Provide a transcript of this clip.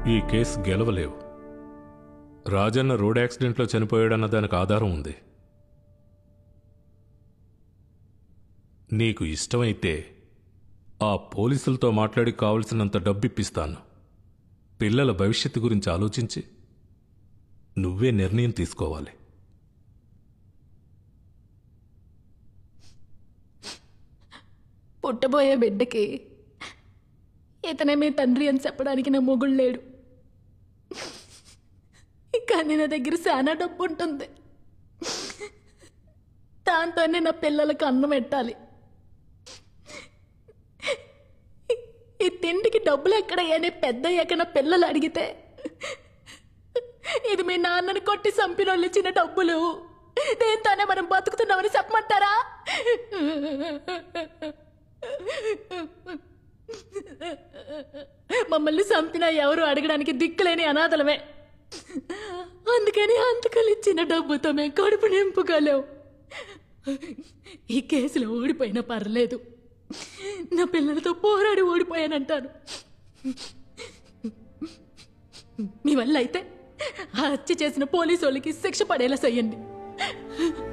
ఈ case గెలవలేవు Rajanna road యాక్సిడెంట్లో చనిపోయాడన్న దానికి ఆధారం ఉంది నీకు ఇష్టమైతే ఆ పోలీసులతో మాట్లాడి కావలసినంత డబ్బు ఇప్పిస్తాను పిల్లల భవిష్యత్తు గురించి ఆలోచించి నువ్వే నిర్ణయం తీసుకోవాలి పుట్టబోయే బిడ్డకి ఇతనే మీ తండ్రి అని చెప్పడానికి నా మొగుడు లేడు కానీ నా దగ్గర చాలా డబ్బు ఉంటుంది దాంతోనే నా పిల్లలకు అన్నం పెట్టాలి ఈ తిండికి డబ్బులు ఎక్కడయ్యానే పెద్ద అయ్యాక నా పిల్లలు అడిగితే ఇది మీ నాన్నని కొట్టి చంపిన వాళ్ళు ఇచ్చిన డబ్బులు దేంతోనే మనం బతుకుతున్నామని చెప్పమంటారా మమ్మల్ని చంపిన ఎవరు అడగడానికి దిక్కులేని అనాథలమే అందుకని అంతకలు ఇచ్చిన డబ్బుతో మేము కడుపు నింపుకోలేం ఈ కేసులో ఓడిపోయినా పర్లేదు నా పిల్లలతో పోరాడి ఓడిపోయానంటాను మీ వల్ల అయితే ఆ హత్య చేసిన పోలీసు వాళ్ళకి శిక్ష పడేలా చెయ్యండి